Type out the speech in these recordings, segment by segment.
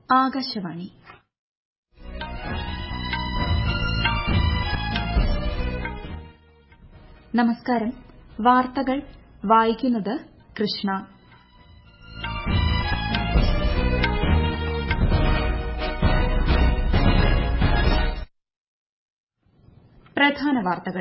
ആകാശവാണി നമസ്കാരം വാർത്തകൾ വായിക്കുന്നത് കൃഷ്ണ പ്രധാന വാർത്തകൾ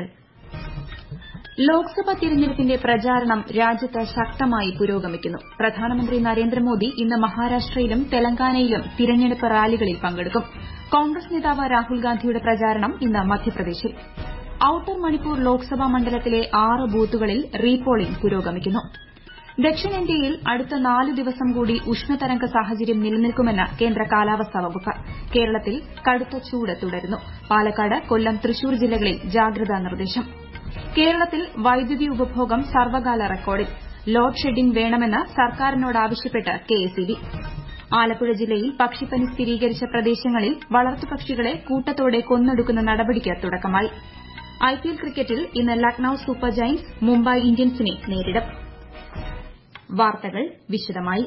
ലോക്സഭാ തിരഞ്ഞെടുപ്പിന്റെ പ്രചാരണം രാജ്യത്ത് ശക്തമായി പുരോഗമിക്കുന്നു പ്രധാനമന്ത്രി നരേന്ദ്രമോദി ഇന്ന് മഹാരാഷ്ട്രയിലും തെലങ്കാനയിലും തിരഞ്ഞെടുപ്പ് റാലികളിൽ പങ്കെടുക്കും കോൺഗ്രസ് നേതാവ് രാഹുൽ ഗാന്ധിയുടെ പ്രചാരണം ഇന്ന് മധ്യപ്രദേശിൽ ഔട്ടർ മണിപ്പൂർ ലോക്സഭാ മണ്ഡലത്തിലെ ആറ് ബൂത്തുകളിൽ റീപോളിംഗ് പുരോഗമിക്കുന്നു ദക്ഷിണേന്ത്യയിൽ അടുത്ത നാല് ദിവസം കൂടി ഉഷ്ണതരംഗ സാഹചര്യം നിലനിൽക്കുമെന്ന് കേന്ദ്ര കാലാവസ്ഥാ വകുപ്പ് കേരളത്തിൽ കടുത്ത ചൂട് തുടരുന്നു പാലക്കാട് കൊല്ലം തൃശൂർ ജില്ലകളിൽ ജാഗ്രതാ നിർദ്ദേശം കേരളത്തിൽ വൈദ്യുതി ഉപഭോഗം സർവ്വകാല റെക്കോർഡിൽ ലോഡ് ഷെഡിംഗ് വേണമെന്ന് സർക്കാരിനോട് ആവശ്യപ്പെട്ട് കെഎസ്ഇബി ആലപ്പുഴ ജില്ലയിൽ പക്ഷിപ്പനി സ്ഥിരീകരിച്ച പ്രദേശങ്ങളിൽ വളർത്തുപക്ഷികളെ കൂട്ടത്തോടെ കൊന്നൊടുക്കുന്ന നടപടിക്ക് തുടക്കമായി ഐപിഎൽ ക്രിക്കറ്റിൽ ഇന്ന് ലക്നൌ സൂപ്പർ ജയന്റ്സ് മുംബൈ ഇന്ത്യൻസിനെ നേരിടും വാർത്തകൾ വിശദമായി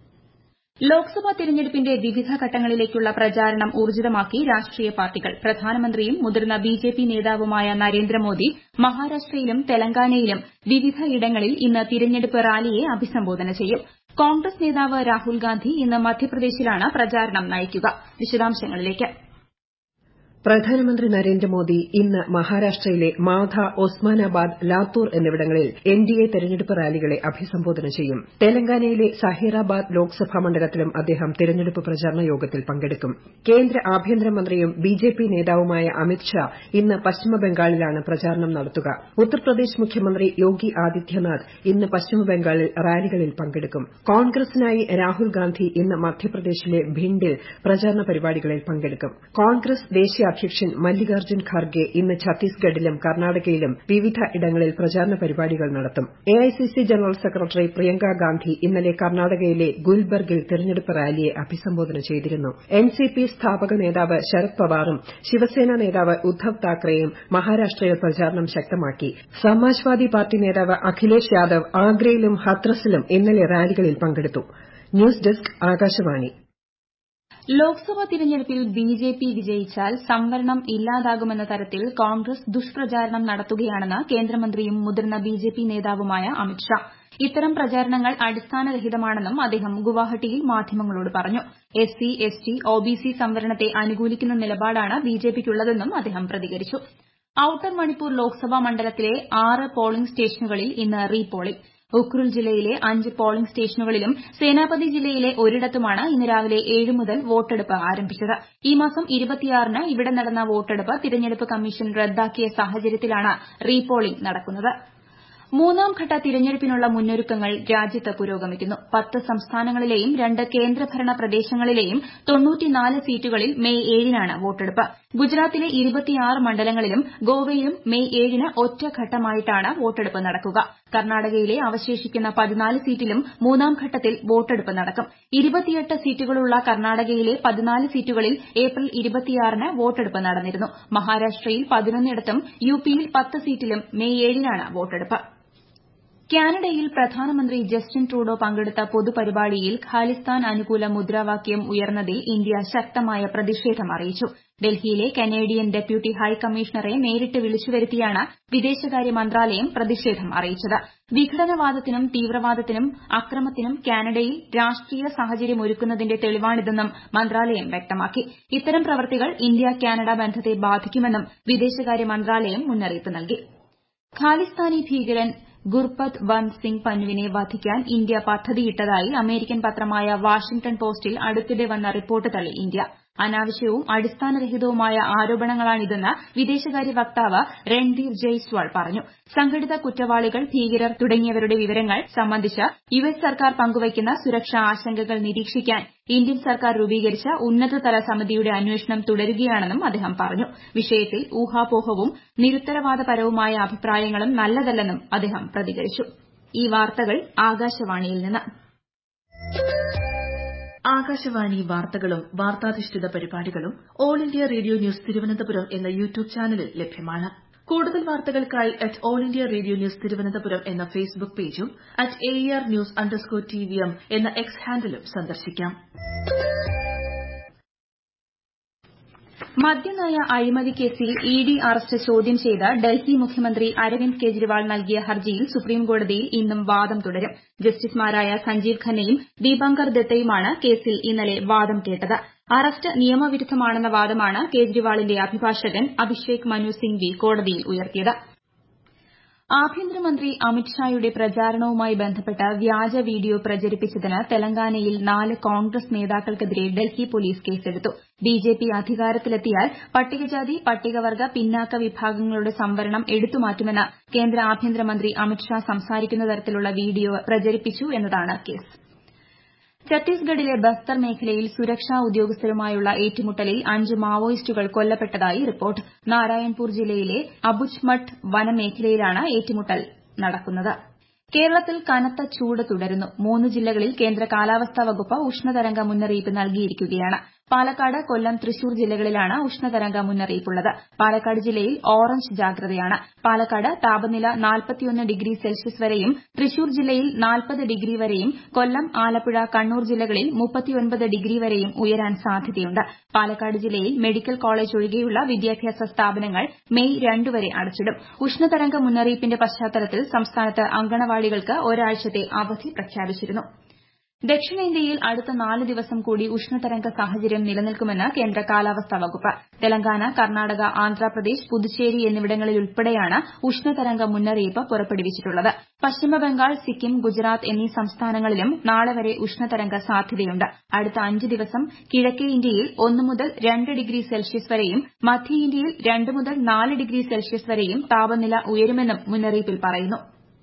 ലോക്സഭാ തിരഞ്ഞെടുപ്പിന്റെ വിവിധ ഘട്ടങ്ങളിലേക്കുള്ള പ്രചാരണം ഊർജിതമാക്കി രാഷ്ട്രീയ പാർട്ടികൾ പ്രധാനമന്ത്രിയും മുതിർന്ന ബിജെപി നേതാവുമായ നരേന്ദ്രമോദി മഹാരാഷ്ട്രയിലും തെലങ്കാനയിലും വിവിധയിടങ്ങളിൽ ഇന്ന് തിരഞ്ഞെടുപ്പ് റാലിയെ അഭിസംബോധന ചെയ്യും കോൺഗ്രസ് നേതാവ് രാഹുൽ ഗാന്ധി ഇന്ന് മധ്യപ്രദേശിലാണ് പ്രചാരണം നയിക്കുക വിശദാംശങ്ങളിലേക്ക് പ്രധാനമന്ത്രി നരേന്ദ്രമോദി ഇന്ന് മഹാരാഷ്ട്രയിലെ മാധ ഒസ്മാനാബാദ് ലാത്തൂർ എന്നിവിടങ്ങളിൽ എൻഡിഎ തെരഞ്ഞെടുപ്പ് റാലികളെ അഭിസംബോധന ചെയ്യും തെലങ്കാനയിലെ സഹീറാബാദ് ലോക്സഭാ മണ്ഡലത്തിലും അദ്ദേഹം തെരഞ്ഞെടുപ്പ് പ്രചാരണ യോഗത്തിൽ പങ്കെടുക്കും കേന്ദ്ര ആഭ്യന്തരമന്ത്രിയും ബിജെപി നേതാവുമായ അമിത് ഷാ ഇന്ന് പശ്ചിമബംഗാളിലാണ് പ്രചാരണം നടത്തുക ഉത്തർപ്രദേശ് മുഖ്യമന്ത്രി യോഗി ആദിത്യനാഥ് ഇന്ന് പശ്ചിമബംഗാളിൽ റാലികളിൽ പങ്കെടുക്കും കോൺഗ്രസിനായി രാഹുൽ ഗാന്ധി ഇന്ന് മധ്യപ്രദേശിലെ ഭിണ്ടിൽ പ്രചാരണ പരിപാടികളിൽ പങ്കെടുക്കും കോൺഗ്രസ് ദേശീയ അധ്യക്ഷൻ മല്ലികാർജ്ജുൻ ഖാർഗെ ഇന്ന് ഛത്തീസ്ഗഡിലും കർണാടകയിലും വിവിധ ഇടങ്ങളിൽ പ്രചാരണ പരിപാടികൾ നടത്തും AICC general secretary Priyanka Gandhi ഇന്നലെ കർണാടകയിലെ ഗുൽബർഗിൽ തെരഞ്ഞെടുപ്പ് റാലിയെ അഭിസംബോധന ചെയ്തിരുന്നു എൻസിപി സ്ഥാപക നേതാവ് ശരത് പവാറും ശിവസേന നേതാവ് ഉദ്ധവ് താക്കറെയും മഹാരാഷ്ട്രയിൽ പ്രചാരണം ശക്തമാക്കി സമാജ്വാദി പാർട്ടി നേതാവ് അഖിലേഷ് യാദവ് ആഗ്രയിലും ഹത്രസിലും ഇന്നലെ റാലികളിൽ പങ്കെടുത്തു ന്യൂസ് ഡെസ്ക് ആകാശവാണി ലോക്സഭാ തിരഞ്ഞെടുപ്പിൽ ബിജെപി വിജയിച്ചാൽ സംവരണം ഇല്ലാതാകുമെന്ന തരത്തിൽ കോൺഗ്രസ് ദുഷ്പ്രചാരണം നടത്തുകയാണെന്ന് കേന്ദ്രമന്ത്രിയും മുതിർന്ന ബിജെപി നേതാവുമായ അമിത് ഷാ ഇത്തരം പ്രചാരണങ്ങൾ അടിസ്ഥാനരഹിതമാണെന്നും അദ്ദേഹം ഗുവാഹട്ടിയിൽ മാധ്യമങ്ങളോട് പറഞ്ഞു എസ്സി എസ്ടി ഒബിസി സംവരണത്തെ അനുകൂലിക്കുന്ന നിലപാടാണ് ബിജെപിക്കുള്ളതെന്നും അദ്ദേഹം പ്രതികരിച്ചു ഔട്ടർ മണിപ്പൂർ ലോക്സഭാ മണ്ഡലത്തിലെ ആറ് പോളിംഗ് സ്റ്റേഷനുകളിൽ ഇന്ന് റീപോളിംഗ് ഉഖ്രുൽ ജില്ലയിലെ അഞ്ച് പോളിംഗ് സ്റ്റേഷനുകളിലും സേനാപതി ജില്ലയിലെ ഒരിടത്തുമാണ് ഇന്ന് രാവിലെ ഏഴ് മുതൽ വോട്ടെടുപ്പ് ആരംഭിച്ചത് ഈ മാസം ന് ഇവിടെ നടന്ന വോട്ടെടുപ്പ് തിരഞ്ഞെടുപ്പ് കമ്മീഷൻ റദ്ദാക്കിയ സാഹചര്യത്തിലാണ് റീപോളിംഗ് നടക്കുന്നത് മൂന്നാം ഘട്ട തിരഞ്ഞെടുപ്പിനുള്ള മുന്നൊരുക്കങ്ങൾ രാജ്യത്ത് പുരോഗമിക്കുന്നു പത്ത് സംസ്ഥാനങ്ങളിലെയും രണ്ട് കേന്ദ്രഭരണ പ്രദേശങ്ങളിലെയും സീറ്റുകളിൽ മെയ് ഏഴിനാണ് വോട്ടെടുപ്പ് ഗുജറാത്തിലെ മണ്ഡലങ്ങളിലും ഗോവയിലും മെയ് ഏഴിന് ഒറ്റഘട്ടമായിട്ടാണ് വോട്ടെടുപ്പ് നടക്കുക കർണാടകയിലെ അവശേഷിക്കുന്ന പതിനാല് സീറ്റിലും മൂന്നാം ഘട്ടത്തിൽ വോട്ടെടുപ്പ് നടക്കും സീറ്റുകളുള്ള കർണാടകയിലെ പതിനാല് സീറ്റുകളിൽ ഏപ്രിൽ ന് വോട്ടെടുപ്പ് നടന്നിരുന്നു മഹാരാഷ്ട്രയിൽ പതിനൊന്നിടത്തും യുപിയിൽ പത്ത് സീറ്റിലും മെയ് ഏഴിനാണ് വോട്ടെടുപ്പ് കാനഡയിൽ പ്രധാനമന്ത്രി ജസ്റ്റിൻ ട്രൂഡോ പങ്കെടുത്ത പൊതുപരിപാടിയിൽ ഖാലിസ്ഥാൻ അനുകൂല മുദ്രാവാക്യം ഉയർന്നതിൽ ഇന്ത്യ ശക്തമായ പ്രതിഷേധം അറിയിച്ചു ഡൽഹിയിലെ കനേഡിയൻ ഡെപ്യൂട്ടി ഹൈക്കമ്മീഷണറെ നേരിട്ട് വിളിച്ചുവരുത്തിയാണ് വിദേശകാര്യ മന്ത്രാലയം പ്രതിഷേധം അറിയിച്ചത് വിഘടനവാദത്തിനും തീവ്രവാദത്തിനും അക്രമത്തിനും കാനഡയിൽ രാഷ്ട്രീയ സാഹചര്യമൊരുക്കുന്നതിന്റെ തെളിവാണിതെന്നും മന്ത്രാലയം വ്യക്തമാക്കി ഇത്തരം പ്രവൃത്തികൾ ഇന്ത്യ കാനഡ ബന്ധത്തെ ബാധിക്കുമെന്നും വിദേശകാര്യ മന്ത്രാലയം മുന്നറിയിപ്പ് നൽകി ഖാലിസ്ഥാനി ഭീകരൻ ഗുർപത് വന്ത് സിംഗ് പന്നുവിനെ വധിക്കാൻ ഇന്ത്യ പദ്ധതിയിട്ടതായി അമേരിക്കൻ പത്രമായ വാഷിംഗ്ടൺ പോസ്റ്റിൽ അടുത്തിടെ വന്ന റിപ്പോർട്ട് തള്ളി ഇന്ത്യ അനാവശ്യവും അടിസ്ഥാനരഹിതവുമായ ആരോപണങ്ങളാണിതെന്ന് വിദേശകാര്യ വക്താവ് രൺധീർ ജയ്സ്വാൾ പറഞ്ഞു സംഘടിത കുറ്റവാളികൾ ഭീകരർ തുടങ്ങിയവരുടെ വിവരങ്ങൾ സംബന്ധിച്ച് യുഎസ് സർക്കാർ പങ്കുവയ്ക്കുന്ന സുരക്ഷാ ആശങ്കകൾ നിരീക്ഷിക്കാൻ ഇന്ത്യൻ സർക്കാർ രൂപീകരിച്ച ഉന്നതതല സമിതിയുടെ അന്വേഷണം തുടരുകയാണെന്നും അദ്ദേഹം പറഞ്ഞു വിഷയത്തിൽ ഊഹാപോഹവും നിരുത്തരവാദപരവുമായ അഭിപ്രായങ്ങളും നല്ലതല്ലെന്നും അദ്ദേഹം പ്രതികരിച്ചു ഈ വാർത്തകൾ ആകാശവാണിയിൽ നിന്ന് ആകാശവാണി വാർത്തകളും വാർത്താധിഷ്ഠിത പരിപാടികളും all India radio news Thiruvananthapuram എന്ന യൂട്യൂബ് ചാനലിൽ ലഭ്യമാണ് കൂടുതൽ വാർത്തകൾക്കായി at all India radio news Thiruvananthapuram എന്ന ഫേസ്ബുക്ക് പേജും at A R news underscore T V M എന്ന എക്സ് ഹാൻഡിലും സന്ദർശിക്കാം മദ്യനയ അഴിമതി കേസിൽ ഇ ഡി അറസ്റ്റ് ചോദ്യം ചെയ്ത് ഡൽഹി മുഖ്യമന്ത്രി അരവിന്ദ് കെജ്രിവാൾ നൽകിയ ഹർജിയിൽ സുപ്രീംകോടതിയിൽ ഇന്നും വാദം തുടരും ജസ്റ്റിസുമാരായ സഞ്ജീവ് ഖന്നയും ദീപാങ്കർ ദത്തയുമാണ് കേസിൽ ഇന്നലെ വാദം കേട്ടത് അറസ്റ്റ് നിയമവിരുദ്ധമാണെന്ന വാദമാണ് കേജ്രിവാളിന്റെ അഭിഭാഷകൻ അഭിഷേക് മനു സിംഗ്വി കോടതിയിൽ ഉയർത്തിയത് ആഭ്യന്തരമന്ത്രി അമിത്ഷായുടെ പ്രചാരണവുമായി ബന്ധപ്പെട്ട് വ്യാജ വീഡിയോ പ്രചരിപ്പിച്ചതിന് തെലങ്കാനയിൽ നാല് കോൺഗ്രസ് നേതാക്കൾക്കെതിരെ ഡൽഹി പോലീസ് കേസെടുത്തു ബിജെപി അധികാരത്തിലെത്തിയാൽ പട്ടികജാതി പട്ടികവർഗ പിന്നാക്ക വിഭാഗങ്ങളുടെ സംവരണം എടുത്തുമാറ്റുമെന്ന് കേന്ദ്ര ആഭ്യന്തരമന്ത്രി അമിത്ഷാ സംസാരിക്കുന്ന തരത്തിലുള്ള വീഡിയോ പ്രചരിപ്പിച്ചു എന്നതാണ് കേസ് ഛത്തീസ്ഗഡിലെ ബസ്തർ മേഖലയിൽ സുരക്ഷാ ഉദ്യോഗസ്ഥരുമായുള്ള ഏറ്റുമുട്ടലിൽ അഞ്ച് മാവോയിസ്റ്റുകൾ കൊല്ലപ്പെട്ടതായി റിപ്പോർട്ട് നാരായൺപൂർ ജില്ലയിലെ അബുജ്മഠ് വനമേഖലയിലാണ് ഏറ്റുമുട്ടൽ നടക്കുന്നത് കേരളത്തിൽ കനത്ത ചൂട് തുടരുന്നു മൂന്ന് ജില്ലകളിൽ കേന്ദ്ര കാലാവസ്ഥാ വകുപ്പ് ഉഷ്ണതരംഗ മുന്നറിയിപ്പ് നൽകിയിരിക്കുകയാണ് പാലക്കാട് കൊല്ലം തൃശൂർ ജില്ലകളിലാണ് ഉഷ്ണതരംഗ മുന്നറിയിപ്പുള്ളത് പാലക്കാട് ജില്ലയിൽ ഓറഞ്ച് ജാഗ്രതയാണ് പാലക്കാട് താപനില ഡിഗ്രി സെൽഷ്യസ് വരെയും തൃശൂർ ജില്ലയിൽ നാൽപ്പത് ഡിഗ്രി വരെയും കൊല്ലം ആലപ്പുഴ കണ്ണൂർ ജില്ലകളിൽ ഡിഗ്രി വരെയും ഉയരാൻ സാധ്യതയുണ്ട് പാലക്കാട് ജില്ലയിൽ മെഡിക്കൽ കോളേജ് ഒഴികെയുള്ള വിദ്യാഭ്യാസ സ്ഥാപനങ്ങൾ മെയ് രണ്ട് വരെ അടച്ചിടും ഉഷ്ണതരംഗ മുന്നറിയിപ്പിന്റെ പശ്ചാത്തലത്തിൽ സംസ്ഥാനത്ത് അങ്കണവാടികൾക്ക് ഒരാഴ്ചത്തെ അവധി പ്രഖ്യാപിച്ചിരുന്നു ദക്ഷിണേന്ത്യയിൽ അടുത്ത നാല് ദിവസം കൂടി ഉഷ്ണതരംഗ സാഹചര്യം നിലനിൽക്കുമെന്ന് കേന്ദ്ര കാലാവസ്ഥാ വകുപ്പ് തെലങ്കാന കർണാടക ആന്ധ്രാപ്രദേശ് പുതുച്ചേരി എന്നിവിടങ്ങളിലുൾപ്പെടെയാണ് ഉഷ്ണതരംഗ മുന്നറിയിപ്പ് പുറപ്പെടുവിച്ചിട്ടുള്ളത് പശ്ചിമബംഗാൾ സിക്കിം ഗുജറാത്ത് എന്നീ സംസ്ഥാനങ്ങളിലും നാളെ വരെ ഉഷ്ണതരംഗ സാധ്യതയുണ്ട് അടുത്ത അഞ്ച് ദിവസം കിഴക്കേ ഇന്ത്യയിൽ ഒന്ന് മുതൽ രണ്ട് ഡിഗ്രി സെൽഷ്യസ് വരെയും മധ്യ ഇന്ത്യയിൽ രണ്ട് മുതൽ നാല് ഡിഗ്രി സെൽഷ്യസ് വരെയും താപനില ഉയരുമെന്നും മുന്നറിയിപ്പിൽ പറയുന്നു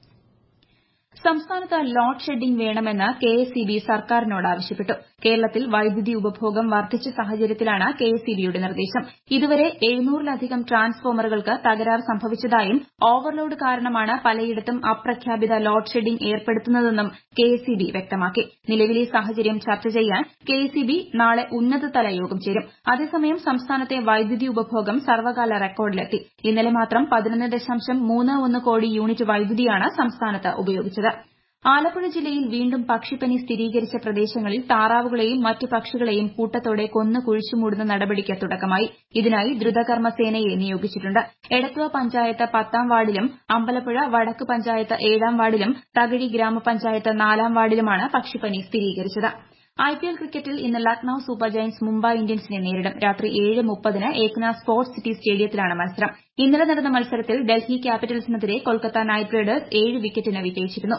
സംസ്ഥാനത്ത് ലോഡ് ഷെഡിംഗ് വേണമെന്ന് കെഎസ്ഇബി സർക്കാരിനോട് ആവശ്യപ്പെട്ടു കേരളത്തിൽ വൈദ്യുതി ഉപഭോഗം വർദ്ധിച്ച സാഹചര്യത്തിലാണ് കെഎസ്ഇബിയുടെ നിർദ്ദേശം ഇതുവരെ എഴുന്നൂറിലധികം ട്രാൻസ്ഫോർമറുകൾക്ക് തകരാർ സംഭവിച്ചതായും ഓവർലോഡ് കാരണമാണ് പലയിടത്തും അപ്രഖ്യാപിത ലോഡ് ഷെഡിംഗ് ഏർപ്പെടുത്തുന്നതെന്നും കെഎസ്ഇബി വ്യക്തമാക്കി നിലവിലെ സാഹചര്യം ചർച്ച ചെയ്യാൻ കെഎസ്ഇബി നാളെ ഉന്നതതല യോഗം ചേരും അതേസമയം സംസ്ഥാനത്തെ വൈദ്യുതി ഉപഭോഗം സർവ്വകാല റെക്കോർഡിലെത്തി ഇന്നലെ മാത്രം പതിനൊന്ന് ദശാംശം മൂന്ന് ഒന്ന് കോടി യൂണിറ്റ് വൈദ്യുതിയാണ് സംസ്ഥാനത്ത് ഉപയോഗിച്ചത് ആലപ്പുഴ ജില്ലയിൽ വീണ്ടും പക്ഷിപ്പനി സ്ഥിരീകരിച്ച പ്രദേശങ്ങളിൽ താറാവുകളെയും മറ്റ് പക്ഷികളെയും കൂട്ടത്തോടെ കൊന്ന് കുഴിച്ചുമൂടുന്ന നടപടിക്ക് തുടക്കമായി ഇതിനായി ദ്രുതകർമ്മ സേനയെ നിയോഗിച്ചിട്ടുണ്ട് എടത്വ പഞ്ചായത്ത് പത്താം വാർഡിലും അമ്പലപ്പുഴ വടക്ക് പഞ്ചായത്ത് ഏഴാം വാർഡിലും തകഴി ഗ്രാമപഞ്ചായത്ത് നാലാം വാർഡിലുമാണ് പക്ഷിപ്പനി സ്ഥിരീകരിച്ചത് ഐപിഎൽ ക്രിക്കറ്റിൽ ഇന്ന് ലക്നൌ സൂപ്പർ ജയന്റ്സ് മുംബൈ ഇന്ത്യൻസിനെ നേരിടും രാത്രി ഏഴ് മുപ്പതിന് ഏക്ന സ്പോർട്സ് സിറ്റി സ്റ്റേഡിയത്തിലാണ് മത്സരം ഇന്നലെ നടന്ന മത്സരത്തിൽ ഡൽഹി ക്യാപിറ്റൽസിനെതിരെ കൊൽക്കത്ത നൈറ്റ് റൈഡേഴ്സ് ഏഴ് വിക്കറ്റിന് വിജയിച്ചിരുന്നു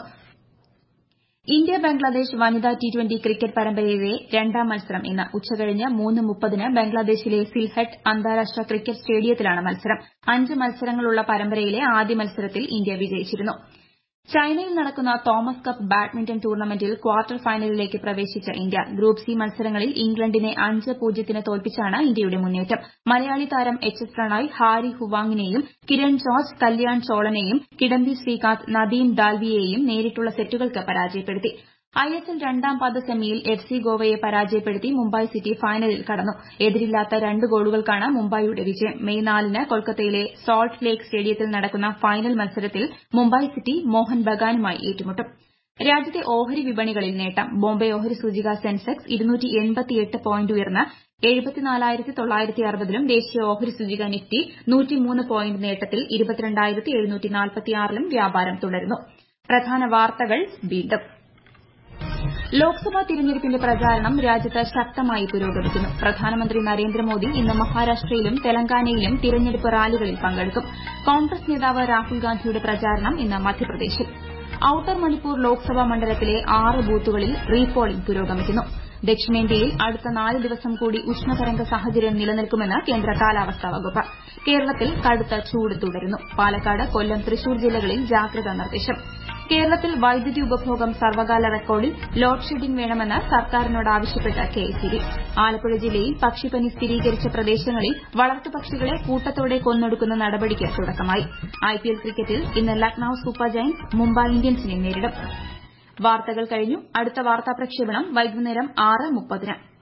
ഇന്ത്യ ബംഗ്ലാദേശ് വനിതാ ടി ട്വന്റി ക്രിക്കറ്റ് പരമ്പരയിലെ രണ്ടാം മത്സരം ഇന്ന് ഉച്ചകഴിഞ്ഞ് മൂന്ന് മുപ്പതിന് ബംഗ്ലാദേശിലെ സിൽഹട്ട് അന്താരാഷ്ട്ര ക്രിക്കറ്റ് സ്റ്റേഡിയത്തിലാണ് മത്സരം അഞ്ച് മത്സരങ്ങളുള്ള പരമ്പരയിലെ ആദ്യ മത്സരത്തിൽ ഇന്ത്യ വിജയിച്ചിരുന്നു ചൈനയിൽ നടക്കുന്ന തോമസ് കപ്പ് ബാഡ്മിന്റൺ ടൂർണമെന്റിൽ ക്വാർട്ടർ ഫൈനലിലേക്ക് പ്രവേശിച്ച ഇന്ത്യ ഗ്രൂപ്പ് സി മത്സരങ്ങളിൽ ഇംഗ്ലണ്ടിനെ അഞ്ച് പൂജ്യത്തിന് തോൽപ്പിച്ചാണ് ഇന്ത്യയുടെ മുന്നേറ്റം മലയാളി താരം എച്ച് എസ് പ്രണോയ് ഹാരി ഹുവാങ്ങിനെയും കിരൺ ജോർജ് കല്യാൺ ചോളനെയും കിഡംബി ശ്രീകാന്ത് നദീം ദാൽവിയെയും നേരിട്ടുള്ള സെറ്റുകൾക്ക് പരാജയപ്പെടുത്തി ഐഎസ്എൽ രണ്ടാം പാദ സെമിയിൽ എഫ് സി ഗോവയെ പരാജയപ്പെടുത്തി മുംബൈ സിറ്റി ഫൈനലിൽ കടന്നു എതിരില്ലാത്ത രണ്ട് ഗോളുകൾക്കാണ് മുംബൈയുടെ വിജയം മെയ് നാലിന് കൊൽക്കത്തയിലെ സോൾട്ട് ലേക്ക് സ്റ്റേഡിയത്തിൽ നടക്കുന്ന ഫൈനൽ മത്സരത്തിൽ മുംബൈ സിറ്റി മോഹൻ ബഗാനുമായി ഏറ്റുമുട്ടും രാജ്യത്തെ ഓഹരി വിപണികളിൽ നേട്ടം ബോംബെ ഓഹരി സൂചിക സെൻസെക്സ് പോയിന്റ് ഉയർന്ന് ലും ദേശീയ ഓഹരി സൂചിക നിഫ്റ്റി പോയിന്റ് നേട്ടത്തിൽ ലും വ്യാപാരം തുടരുന്നു പ്രധാന വാർത്തകൾ വീണ്ടും ലോക്സഭാ തിരഞ്ഞെടുപ്പിന്റെ പ്രചാരണം രാജ്യത്ത് ശക്തമായി പുരോഗമിക്കുന്നു പ്രധാനമന്ത്രി നരേന്ദ്രമോദി ഇന്ന് മഹാരാഷ്ട്രയിലും തെലങ്കാനയിലും തിരഞ്ഞെടുപ്പ് റാലികളിൽ പങ്കെടുക്കും കോൺഗ്രസ് നേതാവ് രാഹുൽ ഗാന്ധിയുടെ പ്രചാരണം ഇന്ന് മധ്യപ്രദേശിൽ ഔട്ടർ മണിപ്പൂർ ലോക്സഭാ മണ്ഡലത്തിലെ ആറ് ബൂത്തുകളിൽ റീപോളിംഗ് പുരോഗമിക്കുന്നു ദക്ഷിണേന്ത്യയിൽ അടുത്ത നാല് ദിവസം കൂടി ഉഷ്ണതരംഗ സാഹചര്യം നിലനിൽക്കുമെന്ന് കേന്ദ്ര കാലാവസ്ഥാ വകുപ്പ് കേരളത്തിൽ കടുത്ത ചൂട് തുടരുന്നു പാലക്കാട് കൊല്ലം തൃശൂർ ജില്ലകളിൽ ജാഗ്രതാ നിർദ്ദേശം കേരളത്തിൽ വൈദ്യുതി ഉപഭോഗം സർവ്വകാല റെക്കോർഡിൽ ലോഡ് ഷെഡിംഗ് വേണമെന്ന് സർക്കാരിനോട് ആവശ്യപ്പെട്ട് കെഎസ്ഇബി ആലപ്പുഴ ജില്ലയിൽ പക്ഷിപ്പനി സ്ഥിരീകരിച്ച പ്രദേശങ്ങളിൽ വളർത്തുപക്ഷികളെ കൂട്ടത്തോടെ കൊന്നൊടുക്കുന്ന നടപടിക്ക് തുടക്കമായി ഐപിഎൽ ക്രിക്കറ്റിൽ ഇന്ന് ലക്നൌ സൂപ്പർ ജയന്റ്സ് മുംബൈ ഇന്ത്യൻസിനെ നേരിടും വാർത്തകൾ കഴിഞ്ഞു അടുത്ത വാർത്താ പ്രക്ഷേപണം വൈകുന്നേരം ആറ് മുപ്പതിന്